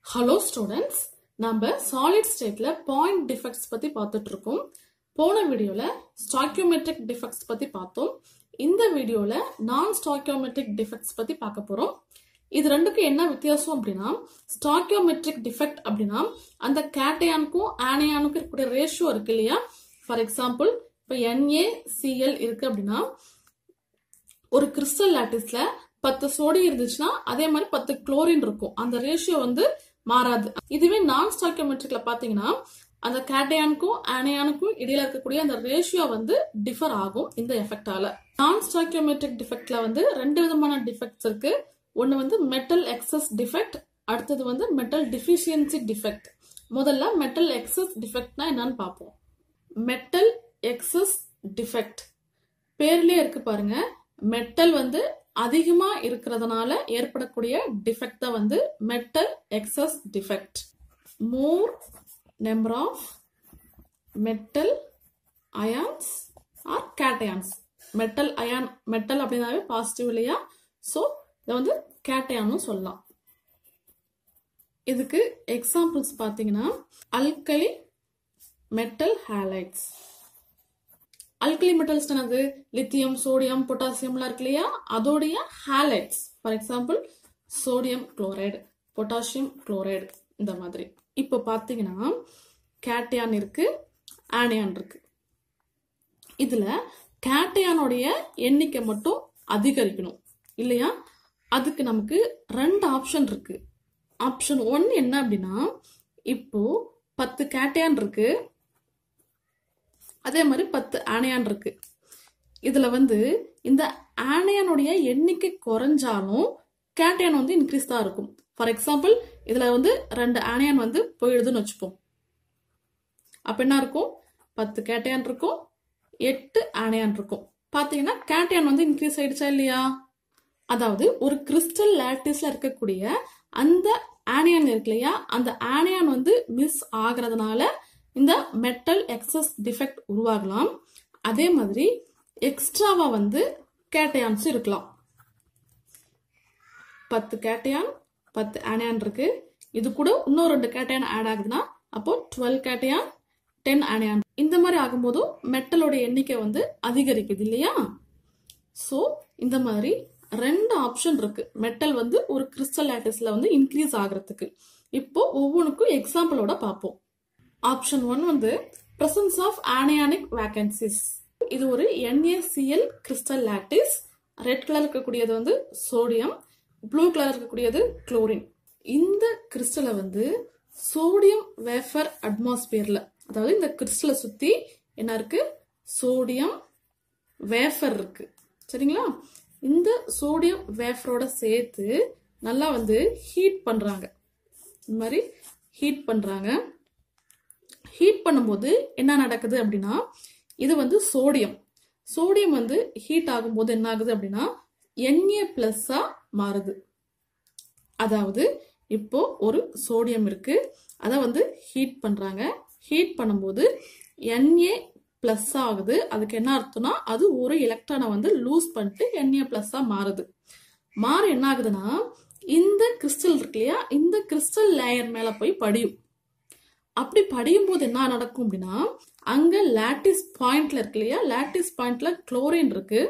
hello students நம்ம solid ஸ்டேட்ல point defects பத்தி பார்த்துட்டு இருக்கோம் போன வீடியோல ஸ்டாக்கியோமெட்ரிக் டிஃபெக்ட்ஸ் பத்தி பார்த்தோம் இந்த வீடியோல நான் ஸ்டாக்கியோமெட்ரிக் டிஃபெக்ட்ஸ் பத்தி பார்க்க போறோம் இது ரெண்டுக்கும் என்ன வித்தியாசம் அப்படின்னா ஸ்டாக்கியோமெட்ரிக் டிஃபெக்ட் அப்படின்னா அந்த கேட்டையானுக்கும் ஆனையானுக்கும் இருக்கக்கூடிய ரேஷியோ இருக்கு இல்லையா ஃபார் எக்ஸாம்பிள் இப்போ NaCl இருக்கு அப்படின்னா ஒரு கிறிஸ்டல் லாட்டிஸ்ல பத்து சோடியம் இருந்துச்சுன்னா அதே மாதிரி பத்து குளோரின் இருக்கும் அந்த ரேஷியோ வந்து மாறாது இதுவே நான் ஸ்டாக்கியோமெட்ரிக்ல பாத்தீங்கன்னா அந்த கேட்டையானுக்கும் ஆனையானுக்கும் இடையில இருக்கக்கூடிய அந்த ரேஷியோ வந்து டிஃபர் ஆகும் இந்த எஃபெக்டால நான் ஸ்டாக்கியோமெட்ரிக் டிஃபெக்ட்ல வந்து ரெண்டு விதமான டிஃபெக்ட்ஸ் இருக்கு ஒன்னு வந்து மெட்டல் எக்ஸஸ் டிஃபெக்ட் அடுத்தது வந்து மெட்டல் டிஃபிஷியன்சி டிஃபெக்ட் முதல்ல மெட்டல் எக்ஸஸ் டிஃபெக்ட்னா என்னன்னு பார்ப்போம் மெட்டல் எக்ஸஸ் டிஃபெக்ட் பேர்லயே இருக்கு பாருங்க மெட்டல் வந்து அதிகமா இருக்கிறதுனால ஏற்படக்கூடிய டிஃபெக்ட் தான் வந்து metal excess defect more number of metal ions or cations metal ion metal அப்படின்னாவே பாசிட்டிவ் இல்லையா ஸோ இதை வந்து கேட்டையானும் சொல்லலாம் இதுக்கு எக்ஸாம்பிள்ஸ் பார்த்தீங்கன்னா alkali metal halides alkali metals என்னது லித்தியம் சோடியம் பொட்டாசியம்லாம் இருக்கு இல்லையா அதோடைய halides for example sodium chloride potassium chloride இந்த மாதிரி இப்போ பார்த்தீங்கன்னா கேட்டையான் இருக்கு ஆனையான் இருக்கு இதுல கேட்டையானுடைய எண்ணிக்கை மட்டும் அதிகரிக்கணும் இல்லையா அதுக்கு நமக்கு ரெண்டு ஆப்ஷன் இருக்கு ஆப்ஷன் ஒன் என்ன அப்படின்னா இப்போ பத்து கேட்டையான் இருக்கு அதே மாதிரி பத்து ஆனையான் இருக்கு இதுல வந்து இந்த ஆனையானுடைய எண்ணிக்கை குறைஞ்சாலும் கேட்டையான் வந்து இன்க்ரீஸ் தான் இருக்கும் ஃபார் எக்ஸாம்பிள் இதுல வந்து ரெண்டு ஆனையான் வந்து போயிடுதுன்னு வச்சுப்போம் அப்ப என்ன இருக்கும் பத்து கேட்டையான் இருக்கும் எட்டு ஆனையான் இருக்கும் பாத்தீங்கன்னா கேட்டையான் வந்து இன்க்ரீஸ் ஆயிடுச்சா இல்லையா அதாவது ஒரு கிறிஸ்டல் லாட்டிஸ்ல இருக்கக்கூடிய அந்த ஆனியான் இருக்கு இல்லையா அந்த ஆனியான் வந்து மிஸ் ஆகிறதுனால இந்த மெட்டல் எக்ஸஸ் டிஃபெக்ட் உருவாகலாம் அதே மாதிரி எக்ஸ்ட்ராவா வந்து கேட்டையான்ஸ் இருக்கலாம் பத்து கேட்டையான் பத்து ஆனியான் இருக்கு இது கூட இன்னும் ரெண்டு கேட்டையான் ஆட் ஆகுதுன்னா அப்போ டுவெல் கேட்டையான் டென் ஆனியான் இந்த மாதிரி ஆகும்போதும் மெட்டலோட எண்ணிக்கை வந்து அதிகரிக்குது இல்லையா ஸோ இந்த மாதிரி ரெண்டு ஆப்ஷன் இருக்கு மெட்டல் வந்து ஒரு கிறிஸ்டல் லாட்டிஸ்ல வந்து இன்க்ரீஸ் ஆகிறதுக்கு இப்போ ஒவ்வொன்றுக்கும் எக்ஸாம்பிளோட பார்ப்போம் ஆப்ஷன் ஒன் வந்து பிரசன்ஸ் ஆஃப் ஆனியானிக் வேகன்சிஸ் இது ஒரு NaCl crystal lattice red colour இருக்கக்கூடியது வந்து சோடியம் ப்ளூ கலர் இருக்கக்கூடியது குளோரின் இந்த கிறிஸ்டலை வந்து சோடியம் வேஃபர் அட்மாஸ்பியர்ல அதாவது இந்த கிறிஸ்டலை சுத்தி என்ன இருக்கு சோடியம் வேஃபர் இருக்கு சரிங்களா இந்த சோடியம் வேஃபரோட சேர்த்து நல்லா வந்து ஹீட் பண்றாங்க இந்த மாதிரி ஹீட் பண்றாங்க ஹீட் பண்ணும்போது என்ன நடக்குது அப்படின்னா இது வந்து சோடியம் சோடியம் வந்து ஹீட் ஆகும்போது என்ன ஆகுது அப்படின்னா என்ஏ பிளஸ்ஸா மாறுது அதாவது இப்போ ஒரு சோடியம் இருக்கு அதை வந்து ஹீட் பண்றாங்க ஹீட் பண்ணும்போது என்ஏ பிளஸ் ஆகுது அதுக்கு என்ன அர்த்தம்னா அது ஒரு எலக்ட்ரானை வந்து லூஸ் பண்ணிட்டு என்ஏ பிளஸ்ஸா மாறுது மாற என்ன ஆகுதுன்னா இந்த கிறிஸ்டல் இருக்கு இல்லையா இந்த கிறிஸ்டல் லேயர் மேல போய் படியும் அப்படி படியும் போது என்ன நடக்கும் அப்படின்னா அங்க லாட்டிஸ் பாயிண்ட்ல இருக்கு இல்லையா லாட்டிஸ் பாயிண்ட்ல குளோரின் இருக்கு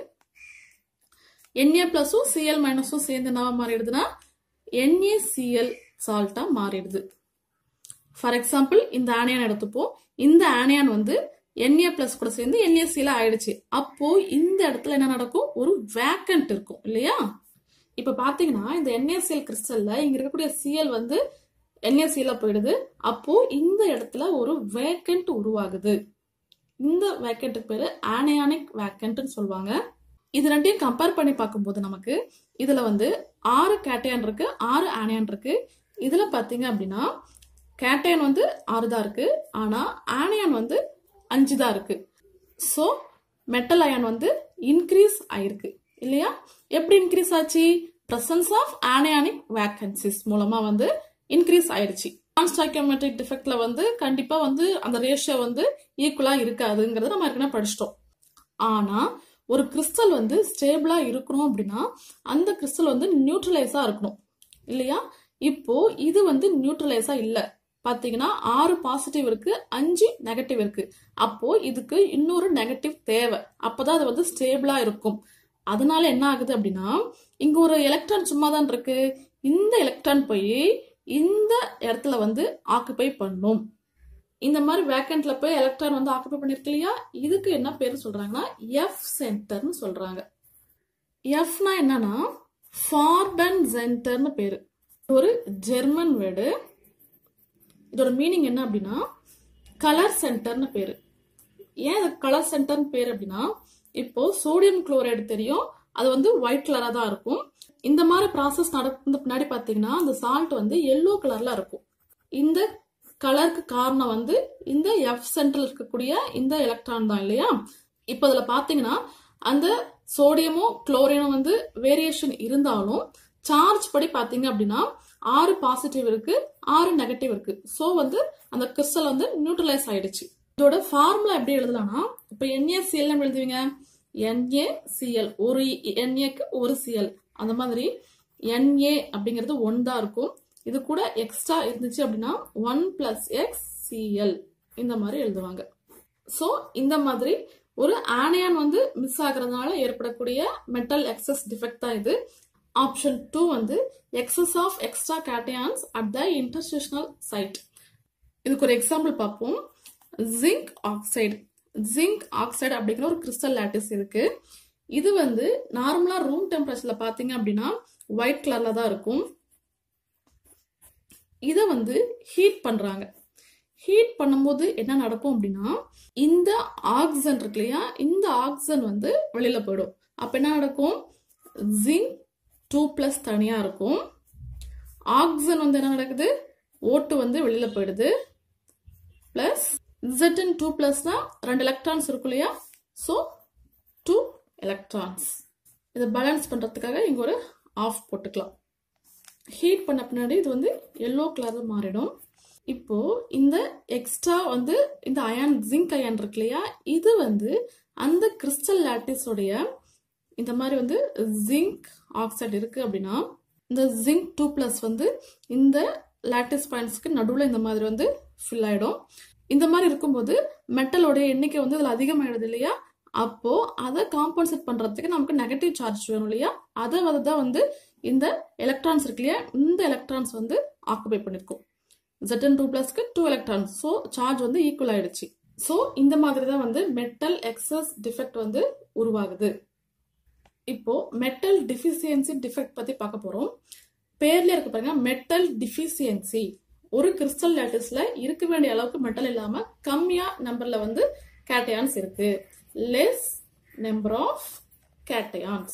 என்ஏ பிளஸும் சிஎல் மைனஸும் சேர்ந்து என்ன மாறிடுதுன்னா என்ஏசிஎல் சால்ட்டா மாறிடுது ஃபார் எக்ஸாம்பிள் இந்த ஆனியான் எடுத்துப்போம் இந்த ஆனியான் வந்து என்ஏ பிளஸ் கூட சேர்ந்து என்ஏசில ஆயிடுச்சு அப்போ இந்த இடத்துல என்ன நடக்கும் ஒரு வேக்கண்ட் இருக்கும் இல்லையா இப்ப பாத்தீங்கன்னா இந்த என்ஏசிஎல் கிறிஸ்டல்ல இங்க இருக்கக்கூடிய சிஎல் வந்து என்ஏசில போயிடுது அப்போ இந்த இடத்துல ஒரு வேக்கண்ட் உருவாகுது இந்த வேக்கண்ட்டுக்கு பேரு ஆனியானிக் வேக்கண்ட்னு சொல்லுவாங்க இது ரெண்டையும் கம்பேர் பண்ணி பார்க்கும்போது நமக்கு இதுல வந்து ஆறு கேட்டையான் இருக்கு ஆறு ஆனியான் இருக்கு இதுல பாத்தீங்க அப்படின்னா கேட்டையான் வந்து ஆறு தான் இருக்கு ஆனா ஆனியான் வந்து அஞ்சு தான் இருக்கு ஸோ மெட்டல் அயான் வந்து இன்க்ரீஸ் ஆயிருக்கு இல்லையா எப்படி இன்க்ரீஸ் ஆச்சு பிரசன்ஸ் ஆஃப் ஆனியானிக் வேக்கன்சிஸ் மூலமா வந்து இன்க்ரீஸ் ஆயிடுச்சு கான்ஸ்டாக்கியோமெட்ரிக் டிஃபெக்ட்ல வந்து கண்டிப்பா வந்து அந்த ரேஷியோ வந்து ஈக்குவலா இருக்காதுங்கிறத நம்ம ஏற்கனவே படிச்சிட்டோம் ஆனா ஒரு கிறிஸ்டல் வந்து ஸ்டேபிளா இருக்கணும் அப்படின்னா அந்த கிறிஸ்டல் வந்து நியூட்ரலைஸா இருக்கணும் இல்லையா இப்போ இது வந்து நியூட்ரலைஸா இல்ல பாத்தீங்கன்னா ஆறு பாசிட்டிவ் இருக்கு அஞ்சு நெகட்டிவ் இருக்கு அப்போ இதுக்கு இன்னொரு நெகட்டிவ் தேவை அப்பதான் அது வந்து ஸ்டேபிளா இருக்கும் அதனால என்ன ஆகுது அப்படின்னா இங்க ஒரு எலக்ட்ரான் சும்மா தான் இருக்கு இந்த எலக்ட்ரான் போய் இந்த இடத்துல வந்து ஆக்குபை பண்ணும் இந்த மாதிரி வேக்கண்ட்ல போய் எலக்ட்ரான் வந்து ஆக்குபை பண்ணிருக்கு இல்லையா இதுக்கு என்ன பேர் சொல்றாங்கன்னா எஃப் சென்டர்னு சொல்றாங்க எஃப்னா என்னன்னா ஃபார்பன் சென்டர்னு பேரு ஒரு ஜெர்மன் வேர்டு இதோட மீனிங் என்ன அப்படின்னா கலர் சென்டர்னு பேரு ஏன் இது கலர் சென்டர்னு பேர் அப்படின்னா இப்போ சோடியம் குளோரைடு தெரியும் அது வந்து ஒயிட் கலரா தான் இருக்கும் இந்த மாதிரி ப்ராசஸ் நடந்த பின்னாடி பாத்தீங்கன்னா அந்த சால்ட் வந்து எல்லோ கலர்ல இருக்கும் இந்த கலருக்கு காரணம் வந்து இந்த எஃப் சென்டர்ல இருக்கக்கூடிய இந்த எலக்ட்ரான் தான் இல்லையா இப்போ இதுல பாத்தீங்கன்னா அந்த சோடியமும் குளோரினும் வந்து வேரியேஷன் இருந்தாலும் சார்ஜ் படி பாத்தீங்க அப்படின்னா ஆறு பாசிட்டிவ் இருக்கு ஆறு நெகட்டிவ் இருக்கு ஸோ வந்து அந்த கிறிஸ்டல் வந்து நியூட்ரலைஸ் ஆயிடுச்சு இதோட ஃபார்முலா எப்படி எழுதலாம்னா இப்போ என்ஏசிஎல் நம்ம எழுதுவீங்க என்ஏசிஎல் ஒரு என்ஏக்கு ஒரு சிஎல் அந்த மாதிரி என்ஏ அப்படிங்கிறது ஒன் தான் இருக்கும் இது கூட எக்ஸ்ட்ரா இருந்துச்சு அப்படின்னா ஒன் பிளஸ் எக்ஸ் சிஎல் இந்த மாதிரி எழுதுவாங்க ஸோ இந்த மாதிரி ஒரு ஆனையான் வந்து மிஸ் ஆகுறதுனால ஏற்படக்கூடிய மெட்டல் எக்ஸஸ் டிஃபெக்ட் தான் இது ஆப்ஷன் டூ வந்து excess of extra cations at the interstitial site இதுக்கு ஒரு எக்ஸாம்பிள் பார்ப்போம் ஜிங்க் ஆக்சைடு ஜிங்க் ஆக்சைடு அப்படிங்கிற ஒரு கிறிஸ்டல் லாட்டிஸ் இருக்கு இது வந்து நார்மலா ரூம் டெம்பரேச்சர்ல பாத்தீங்க அப்படின்னா ஒயிட் கலர்ல தான் இருக்கும் இதை வந்து ஹீட் பண்றாங்க ஹீட் பண்ணும்போது என்ன நடக்கும் அப்படின்னா இந்த ஆக்சன் இருக்கு இல்லையா இந்த ஆக்சன் வந்து வெளியில போயிடும் அப்ப என்ன நடக்கும் ஜிங்க் டூ பிளஸ் தனியா இருக்கும் ஆக்சன் வந்து என்ன நடக்குது ஓட்டு வந்து வெளியில போயிடுது பிளஸ் ஜெட்இன் டூ பிளஸ்னா ரெண்டு எலக்ட்ரான்ஸ் இருக்கும் இல்லையா ஸோ டூ எலக்ட்ரான்ஸ் இதை பேலன்ஸ் பண்றதுக்காக இங்க ஒரு ஆஃப் போட்டுக்கலாம் ஹீட் பண்ண பின்னாடி இது வந்து எல்லோ கலர்ல மாறிடும் இப்போ இந்த எக்ஸ்ட்ரா வந்து இந்த அயான் ஜிங்க் அயான் இருக்கு இல்லையா இது வந்து அந்த கிறிஸ்டல் லாட்டிஸோடைய இந்த மாதிரி வந்து ஜிங்க் ஆக்சைடு இருக்கு அப்படின்னா இந்த ஜிங்க் டூ பிளஸ் வந்து இந்த லாட்டிஸ் பாயிண்ட்ஸ்க்கு நடுவில் இந்த மாதிரி வந்து ஃபில் ஆயிடும் இந்த மாதிரி இருக்கும்போது மெட்டலோடைய எண்ணிக்கை வந்து இதில் அதிகமாயிடுது இல்லையா அப்போ அதை காம்பன்சேட் பண்றதுக்கு நமக்கு நெகட்டிவ் சார்ஜ் வேணும் இல்லையா அதை வந்து தான் வந்து இந்த எலக்ட்ரான்ஸ் இருக்கு இல்லையா இந்த எலக்ட்ரான்ஸ் வந்து ஆக்குபை பண்ணிருக்கும் ஜெட்என் டூ பிளஸ்க்கு டூ எலக்ட்ரான்ஸ் ஸோ சார்ஜ் வந்து ஈக்குவல் ஆயிடுச்சு ஸோ இந்த மாதிரி தான் வந்து மெட்டல் எக்ஸஸ் டிஃபெக்ட் வந்து உருவாகுது இப்போ மெட்டல் டிஃபிசியன்சி டிஃபெக்ட் பத்தி பார்க்க போறோம் பேர்ல இருக்கு பாருங்க மெட்டல் டிஃபிசியன்சி ஒரு கிறிஸ்டல் லேட்டிஸ்ல இருக்க வேண்டிய அளவுக்கு மெட்டல் இல்லாம கம்மியா நம்பர்ல வந்து கேட்டயான்ஸ் இருக்கு லெஸ் நம்பர் ஆஃப் கேட்டயான்ஸ்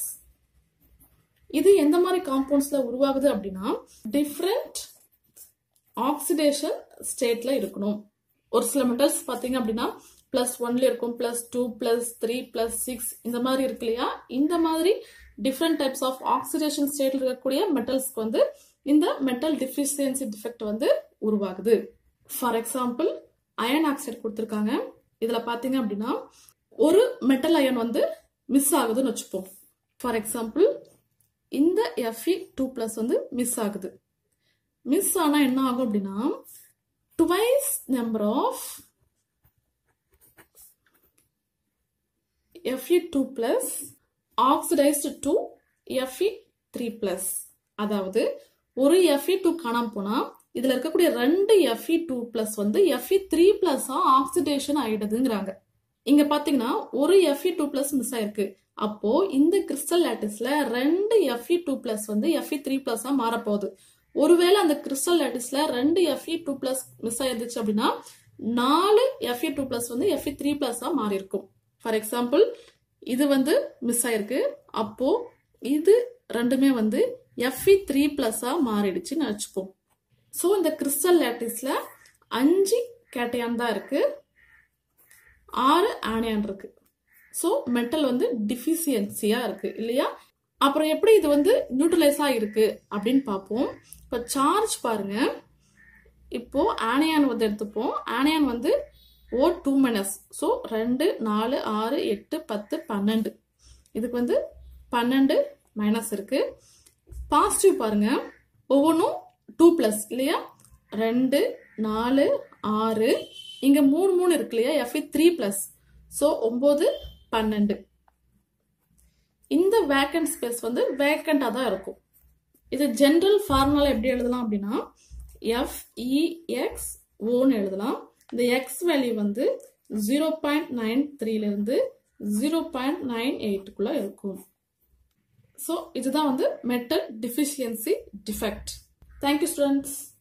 இது எந்த மாதிரி காம்பவுண்ட்ஸ்ல உருவாகுது அப்படின்னா டிஃப்ரெண்ட் ஆக்சிடேஷன் ஸ்டேட்ல இருக்கணும் ஒரு சில மெட்டல்ஸ் பாத்தீங்க அப்படின்னா பிளஸ் ஒன்ல இருக்கும் plus two plus three plus six இந்த மாதிரி இருக்கு இல்லையா இந்த மாதிரி டிஃப்ரெண்ட் டைப்ஸ் ஆஃப் ஆக்சிடேஷன் ஸ்டேட்ல இருக்கக்கூடிய மெட்டல்ஸ்க்கு வந்து இந்த மெட்டல் டிஃபிஷியன்சி டிஃபெக்ட் வந்து உருவாகுது ஃபார் எக்ஸாம்பிள் அயன் ஆக்சைடு கொடுத்துருக்காங்க இதுல பாத்தீங்க அப்படின்னா ஒரு மெட்டல் அயன் வந்து மிஸ் ஆகுதுன்னு வச்சுப்போம் ஃபார் எக்ஸாம்பிள் இந்த எஃப்இ டூ பிளஸ் வந்து மிஸ் ஆகுது மிஸ் ஆனா என்ன ஆகும் அப்படின்னா twice number of Fe2 plus oxidized to Fe3 plus அதாவது ஒரு Fe2 காணாம போனா இதுல இருக்கக்கூடிய ரெண்டு Fe2 plus வந்து Fe3 plus ஆ ஆக்சிடேஷன் ஆயிடுதுங்கிறாங்க இங்க பாத்தீங்கன்னா ஒரு Fe2 plus மிஸ் ஆயிருக்கு அப்போ இந்த கிறிஸ்டல் லாட்டிஸ்ல ரெண்டு Fe2 plus வந்து Fe3 plus ஆ மாறப்போகுது ஒருவேளை அந்த கிறிஸ்டல் லாட்டிஸ்ல ரெண்டு Fe2 plus மிஸ் ஆயிருந்துச்சு அப்படின்னா நாலு Fe2 plus வந்து Fe3 plus ஆ மாறி இருக்கும் ஃபார் எக்ஸாம்பிள் இது வந்து மிஸ் ஆயிருக்கு அப்போ இது ரெண்டுமே வந்து எஃப்இ த்ரீ பிளஸ்ஸா மாறிடுச்சுன்னு வச்சுப்போம் ஸோ இந்த கிறிஸ்டல் லேட்டிஸ்ல அஞ்சு கேட்டையான் தான் இருக்கு ஆறு ஆனியான் இருக்கு ஸோ மெட்டல் வந்து டிஃபிசியன்சியா இருக்கு இல்லையா அப்புறம் எப்படி இது வந்து நியூட்ரலைஸா இருக்கு அப்படின்னு பார்ப்போம் இப்போ சார்ஜ் பாருங்க இப்போ ஆனியான் வந்து எடுத்துப்போம் ஆனியான் வந்து ஓ டூ மைனஸ் ஸோ ரெண்டு நாலு ஆறு எட்டு பத்து பன்னெண்டு இதுக்கு வந்து பன்னெண்டு மைனஸ் இருக்கு பாசிட்டிவ் பாருங்க ஒவ்வொன்றும் டூ ப்ளஸ் இல்லையா ரெண்டு நாலு ஆறு இங்க மூணு மூணு இருக்கு இல்லையா எஃப்இ த்ரீ ப்ளஸ் ஸோ ஒம்பது பன்னெண்டு இந்த வேக்கண்ட் ஸ்பேஸ் வந்து வேக்கண்டாக தான் இருக்கும் இது ஜென்ரல் ஃபார்முலா எப்படி எழுதலாம் அப்படின்னா எஃப்இஎக்ஸ் ஓன்னு எழுதலாம் இந்த எக்ஸ் வேல்யூ வந்து ஜீரோ பாயிண்ட் நைன் த்ரீலேருந்து ஜீரோ பாயிண்ட் நைன் எயிட்டுக்குள்ளே இருக்கும் ஸோ இதுதான் வந்து metal deficiency defect thank you students